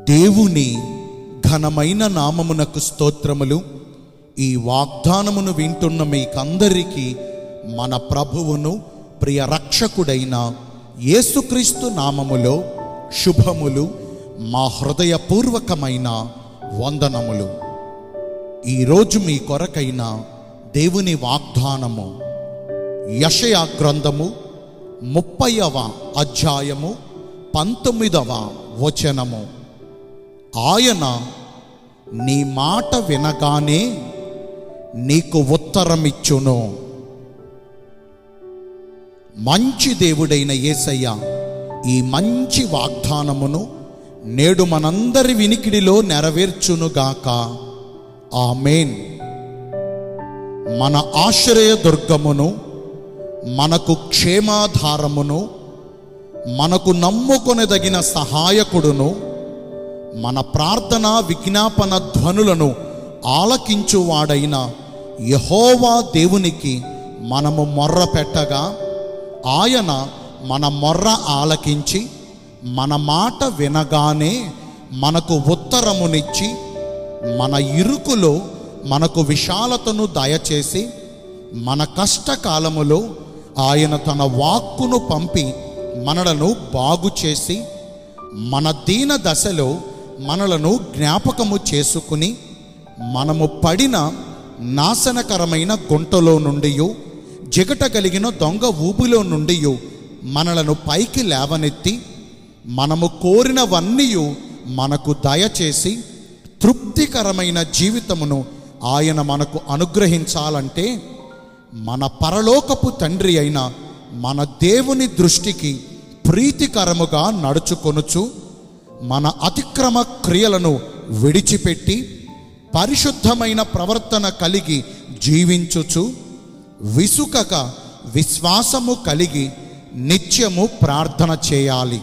దేవుని ఘనమైన నామమునకు స్తోత్రములు ఈ వాగ్దానమును వింటున్న మీకందరికీ మన ప్రభువును ప్రియ రక్షకుడైన యేసుక్రీస్తు నామములో శుభములు మా హృదయపూర్వకమైన వందనములు ఈరోజు మీ కొరకైన దేవుని వాగ్దానము యషయా గ్రంథము ముప్పైవ అధ్యాయము పంతొమ్మిదవ వచనము ఆయన నీ మాట వినగానే నీకు ఉత్తరమిచ్చును మంచి దేవుడైన యేసయ్య ఈ మంచి వాగ్దానమును నేడు మనందరి వినికిడిలో నెరవేర్చునుగాక ఆమెన్ మన ఆశ్రయ దుర్గమును మనకు క్షేమాధారమును మనకు నమ్ముకొనదగిన సహాయకుడును మన ప్రార్థన విజ్ఞాపన ధ్వనులను ఆలకించువాడైన యహోవా దేవునికి మనము మొర్ర పెట్టగా ఆయన మన మొర్ర ఆలకించి మన మాట వినగానే మనకు ఉత్తరమునిచ్చి మన ఇరుకులో మనకు విశాలతను దయచేసి మన కష్టకాలములో ఆయన తన వాక్కును పంపి మనలను బాగు చేసి మన దీన దశలో మనలను జ్ఞాపకము చేసుకుని మనము పడిన నాశనకరమైన గుంటలో నుండి జిగట కలిగిన దొంగ ఊబిలో నుండి మనలను పైకి లేవనెత్తి మనము కోరినవన్నీ మనకు దయచేసి తృప్తికరమైన జీవితమును ఆయన మనకు అనుగ్రహించాలంటే మన పరలోకపు తండ్రి అయిన మన దేవుని దృష్టికి ప్రీతికరముగా నడుచుకొనుచు మన అతిక్రమ క్రియలను విడిచిపెట్టి పరిశుద్ధమైన ప్రవర్తన కలిగి జీవించుచు విసుకక విశ్వాసము కలిగి నిత్యము ప్రార్థన చేయాలి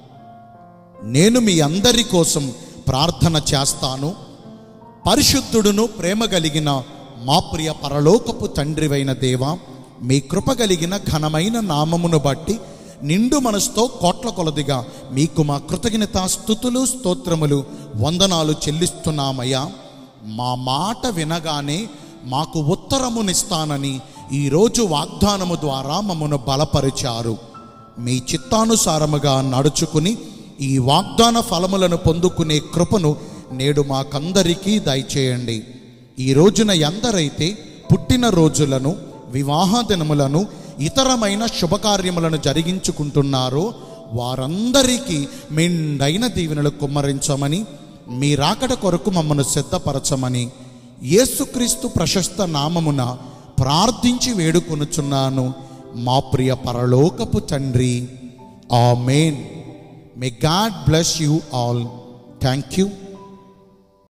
నేను మీ అందరి కోసం ప్రార్థన చేస్తాను పరిశుద్ధుడును ప్రేమ కలిగిన మా ప్రియ పరలోకపు తండ్రివైన దేవ మీ కృప కలిగిన ఘనమైన నామమును బట్టి నిండు మనసుతో కోట్ల కొలదిగా మీకు మా కృతజ్ఞత స్థుతులు స్తోత్రములు వందనాలు చెల్లిస్తున్నామయ్యా మా మాట వినగానే మాకు ఉత్తరమునిస్తానని ఈరోజు వాగ్దానము ద్వారా మమ్మను బలపరిచారు మీ చిత్తానుసారముగా నడుచుకుని ఈ వాగ్దాన ఫలములను పొందుకునే కృపను నేడు మాకందరికీ దయచేయండి ఈ రోజున ఎందరైతే పుట్టిన రోజులను వివాహ దినములను ఇతరమైన శుభకార్యములను జరిగించుకుంటున్నారో వారందరికీ మెండైన దీవెనలు కుమ్మరించమని మీ రాకడ కొరకు మమ్మను సిద్ధపరచమని యేసుక్రీస్తు ప్రశస్త నామమున ప్రార్థించి వేడుకొనుచున్నాను మా ప్రియ పరలోకపు తండ్రి amen may God bless you all thank you